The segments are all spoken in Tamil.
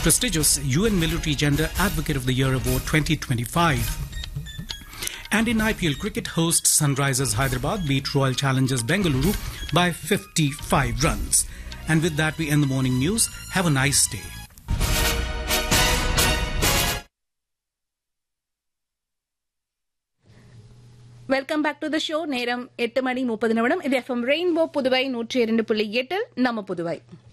prestigious UN Military Gender Advocate of the Year Award 2025. And in IPL cricket, hosts Sunrisers Hyderabad beat Royal Challengers Bengaluru by 55 runs. And with that, we end the morning news. Have a nice day. Welcome back to the show நேரம் எட்டு மணி முப்பது நிமிடம் இது எஃப்எம் ரெயின்போ புதுவை நூற்றி இரண்டு புள்ளி எட்டில் நம்ம Puduvai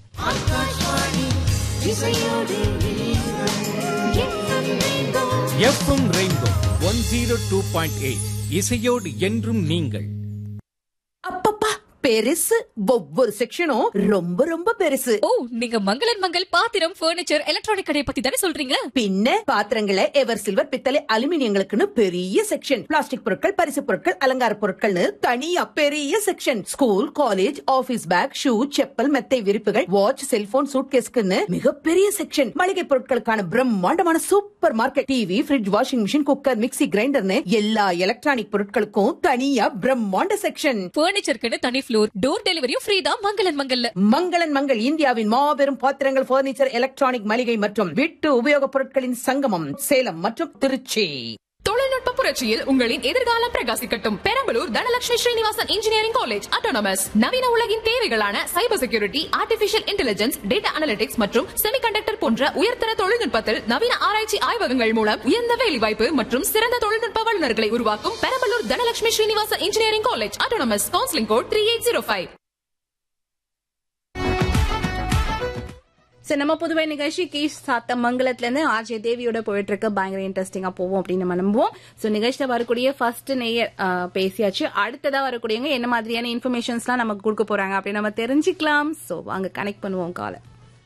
FM rainbow one zero two point eight இசையோடு என்றும் நீங்கள் அப்பப்பா பெருசு ஒவ்வொரு செக்ஷனும் ரொம்ப ரொம்ப பெருசு ஓ நீங்க மங்களன் மங்கள் பாத்திரம் பர்னிச்சர் எலக்ட்ரானிக் கடையை பத்தி தானே சொல்றீங்க பின்ன பாத்திரங்களை எவர் சில்வர் பித்தளை அலுமினியங்களுக்குன்னு பெரிய செக்ஷன் பிளாஸ்டிக் பொருட்கள் பரிசு பொருட்கள் அலங்கார பொருட்கள்னு தனியா பெரிய section school college office bag shoe chappal மெத்தை விரிப்புகள் வாட்ச் செல்போன் சூட்கேஸ்க்குன்னு மிகப்பெரிய செக்ஷன் மளிகை பொருட்களுக்கான பிரம்மாண்டமான super market TV fridge washing machine cooker mixie கிரைண்டர்னு எல்லா எலக்ட்ரானிக் பொருட்களுக்கும் தனியா பிரம்மாண்ட செக்ஷன் பர்னிச்சருக்குன்னு தனி ஃப்ளோர் டோர் டெலிவரியும் ஃப்ரீ தான் மங்களன் மங்கல்ல மங்களன் மங்கள் இந்தியாவின் மாபெரும் பாத்திரங்கள் பர்னிச்சர் எலக்ட்ரானிக் மளிகை மற்றும் வீட்டு உபயோகப் பொருட்களின் சங்கமம் சேலம் மற்றும் திருச்சி தொழில்நுட்ப புரட்சியில் உங்களின் எதிர்காலம் பிரகாசிக்கட்டும் Perambalur Dhanalakshmi Srinivasan engineering college autonomous நவீன உலகின் தேவைகளான cyber security artificial intelligence data analytics மற்றும் செமிகண்டக்டர் போன்ற உயர்தர தொழில்நுட்பத்தில் நவீன ஆராய்ச்சி ஆய்வகங்கள் மூலம் உயர்ந்த வேலைவாய்ப்பு மற்றும் சிறந்த தொழில்நுட்ப வல்லுநர்களை உருவாக்கும் Perambalur Dhanalakshmi Srinivasan engineering college autonomous counselling code three eight zero five so நம்ம புதுவை நிகழ்ச்சி கீஷ் சாத்த மங்கலத்துல இருந்து ஆர்ஜே தேவியோட போயிட்டு இருக்க பயங்கர இன்ட்ரெஸ்டிங்கா போவோம் அப்படின்னு நம்ம நம்புவோம் சோ நிகழ்ச்சியில வரக்கூடிய ஃபர்ஸ்ட் நேயர் ஆ, பேசியாச்சு அடுத்ததா வரக்கூடியவங்க என்ன மாதிரியான இன்ஃபர்மேஷன்ஸ்லாம் நமக்கு கொடுக்க போறாங்க அப்படின்னு நம்ம தெரிஞ்சுக்கலாம் சோ வாங்க கனெக்ட் பண்ணுவோம் காலை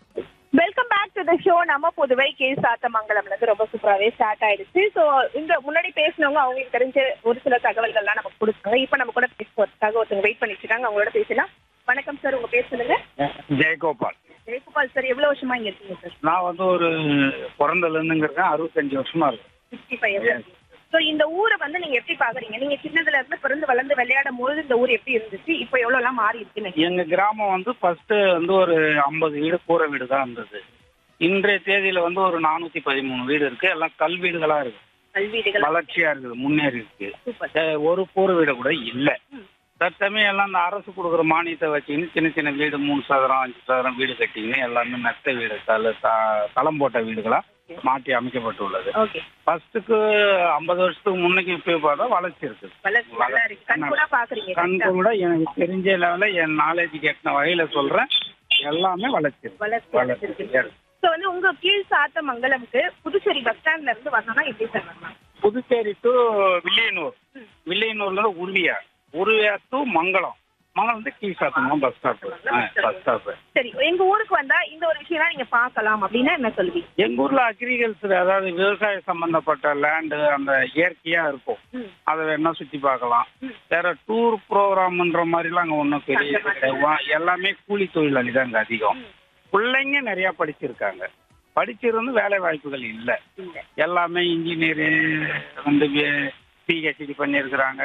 welcome back to the show நம்ம புதுவை கே சாத்தமங்கலம்ல இருந்து ரொம்ப சூப்பராகவே ஸ்டார்ட் ஆயிடுச்சு ஸோ இந்த முன்னாடி பேசினவங்க அவங்களுக்கு தெரிஞ்ச ஒரு சில தகவல்கள்லாம் நமக்கு கொடுத்தாங்க இப்போ நம்ம கூட பேசுறதுக்காக ஒருத்தவங்க வெயிட் பண்ணிட்டு இருக்காங்க அவங்களோட பேசலாம் வணக்கம் சார் உங்க பேர் சொல்லுங்க ஜெயகோபால் ஜெயகோபால் சார் எவ்வளவு வருஷமா இங்க இருக்கீங்க சார் நான் வந்து ஒரு பிறந்ததுல இருந்துங்கிறேன் அறுபத்தஞ்சு வருஷமா இருக்கு சிக்ஸ்டி ஃபைவ் ஸோ இந்த ஊரை வந்து நீங்க எப்படி பாக்குறீங்க நீங்க சின்னதுல இருந்து பிறந்து வளர்ந்து விளையாடும் போது இந்த ஊர் எப்படி இருந்துச்சு இப்போ எவ்வளவு எல்லாம் மாறி இருக்குன்னு எங்க கிராமம் வந்து ஃபர்ஸ்ட் வந்து ஒரு ஐம்பது வீடு கூரை வீடு தான் இருந்தது இன்றைய தேதியில வந்து ஒரு நானூத்தி பதிமூணு வீடு இருக்கு எல்லாம் கல் வீடுகளா இருக்கு கல்வீடுகள் வளர்ச்சியா இருக்குது முன்னேறி இருக்கு சூப்பர் அஹ் ஒரு கூரை வீடு கூட இல்ல தற்சமயம் எல்லாம் இந்த அரசு கொடுக்குற மானியத்தை வச்சுக்கின்னு சின்ன சின்ன வீடு மூணு சதுரம் அஞ்சு சதுரம் வீடு கட்டிக்கின்னு எல்லாமே மெத்த வீடு தல த- தளம் போட்ட வீடுகளா மாற்றி அமைக்கப்பட்டுள்ளது ஓகே ஃபர்ஸ்ட்டுக்கு ஐம்பது வருஷத்துக்கு முன்னைக்கு இப்போ பார்த்தா வளர்ச்சி இருக்குது வளர்ச்சி நல்லா இருக்கு கண் கூட பாக்குறீங்க கண் கூட எனக்கு தெரிஞ்ச லெவலில் என் நாலேஜுக்கு எட்டின வகையில சொல்றேன் எல்லாமே வளர்ச்சி இருக்கு. வளர்ச்சி வளர்ச்சி அடைஞ்சிருக்கு. இருக்கு. ஸோ வந்து உங்க கீழ் சாத்த மங்கலம்க்கு புதுச்சேரி பஸ் ஸ்டாண்ட்ல இருந்து வரணும்னா எப்படி சார் வரலாம் புதுச்சேரி டு வில்லியனூர் வில்லியனூர்ல இருந்து உருவியார் உருவியார் டு மங்களம் மங்களம் வந்து Kilsatham bus stop bus stop சரி எங்க ஊருக்கு வந்தா இந்த ஒரு விஷயம் நீங்க பார்க்கலாம் அப்படின்னா என்ன சொல்லுவீங்க எங்க ஊர்ல அக்ரிகல்ச்சர் அதாவது விவசாய சம்பந்தப்பட்ட லேண்டு அந்த இயற்கையா இருக்கும் அதை வேணா சுத்தி பார்க்கலாம் வேற டூர் ப்ரோக்ராம்ன்ற மாதிரிலாம் அங்க ஒன்றும் பெரிய இது கிடையாது. வா- எல்லாமே கூலி தொழிலாளி தான் அங்க அதிகம் பிள்ளைங்க நிறைய படிச்சிருக்காங்க படிச்சிருந்து வேலை வாய்ப்புகள் இல்லை எல்லாமே இன்ஜினியரு வந்து பிஹெச்டி பண்ணியிருக்கிறாங்க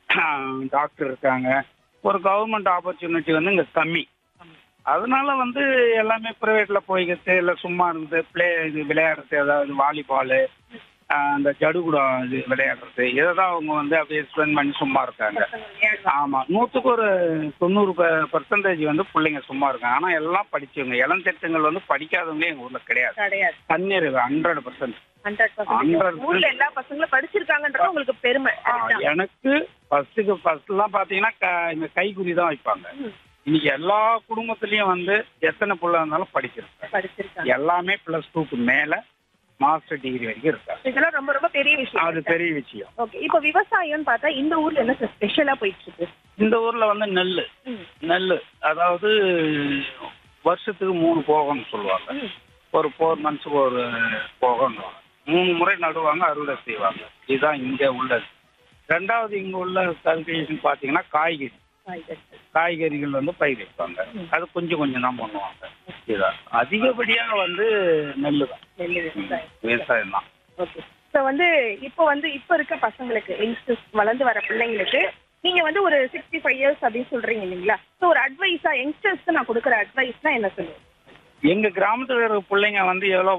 டாக்டர் இருக்காங்க ஒரு கவர்மெண்ட் ஆப்பர்ச்சுனிட்டி வந்து இங்க கம்மி அதனால வந்து எல்லாமே ப்ரைவேட்ல போய்க்கிறது இல்லை சும்மா இருக்குது ப்ளே இது விளையாடுறது அதாவது வாலிபாலு அந்த ஜடுகுடம் இது விளையாடுறது இதை தான் அவங்க வந்து அப்படியே ஸ்பெண்ட் பண்ணி சும்மா இருக்காங்க ஆமா நூற்றுக்கு ஒரு தொண்ணூறு பர்சன்டேஜ் வந்து பிள்ளைங்க சும்மா இருக்காங்க ஆனால் எல்லாம் படிச்சவங்க இளந்திட்டங்கள் வந்து படிக்காதவங்களே எங்கள் ஊரில் கிடையாது கிடையாது தண்ணீர் ஹண்ட்ரட் பர்சன்ட் ஹண்ட்ரட் 100% ஊர்ல எல்லா பசங்களும் படிச்சிருக்காங்கன்றது உங்களுக்கு பெருமை correct ஆ? எனக்கு ஃபர்ஸ்ட்டுக்கு ஃபர்ஸ்ட்லாம் பார்த்தீங்கன்னா க- இந்த கைக்குறி தான் வைப்பாங்க இன்னைக்கு எல்லா குடும்பத்துலயும் வந்து எத்தனை பிள்ளை இருந்தாலும் படிச்சிருக்காங்க படிச்சிருக்காங்க எல்லாமே பிளஸ் டூக்கு மேல மாஸ்டர் டிகிரி வரைக்கும் இருக்காங்க இதெல்லாம் ரொம்ப ரொம்ப பெரிய விஷயம் அது பெரிய விஷயம் ஓகே இப்போ விவசாயம்னு பார்த்தா இந்த ஊர்ல என்ன ஸ்பெஷலா போயிட்டு இருக்கு இந்த ஊர்ல வந்து நெல் நெல் அதாவது வருஷத்துக்கு மூணு போகம்னு சொல்லுவாங்க ஒரு ஃபோர் மந்த்ஸுக்கு ஒரு போகம்னு மூணு முறை நடுவாங்க அறுவடை செய்வாங்க இதுதான் இங்க உள்ளது ரெண்டாவது இங்க உள்ள கல்டிவேஷன் பாத்தீங்கன்னா காய்கறி காய்கறிகள் வந்து பயிர் வைப்பாங்க அது கொஞ்சம் கொஞ்சம் தான் பண்ணுவாங்க இதுதான் அதிகப்படியா வந்து நெல் தான் விவசாயம் தான் ஓகே ஸோ வந்து இப்போ வந்து இப்போ இருக்க பசங்களுக்கு யங்ஸ்டர்ஸ் வளர்ந்து வர பிள்ளைங்களுக்கு நீங்க வந்து ஒரு சிக்ஸ்டி ஃபைவ் இயர்ஸ் அப்படின்னு சொல்றீங்க இல்லைங்களா ஸோ ஒரு அட்வைஸா யங்ஸ்டர்ஸ்க்கு நான் கொடுக்குற அட்வைஸ்னா என்ன சொல்லுவேன் எங்க கிராமத்துல இருக்கிற பிள்ளைங்க வந்து எவ்வளவு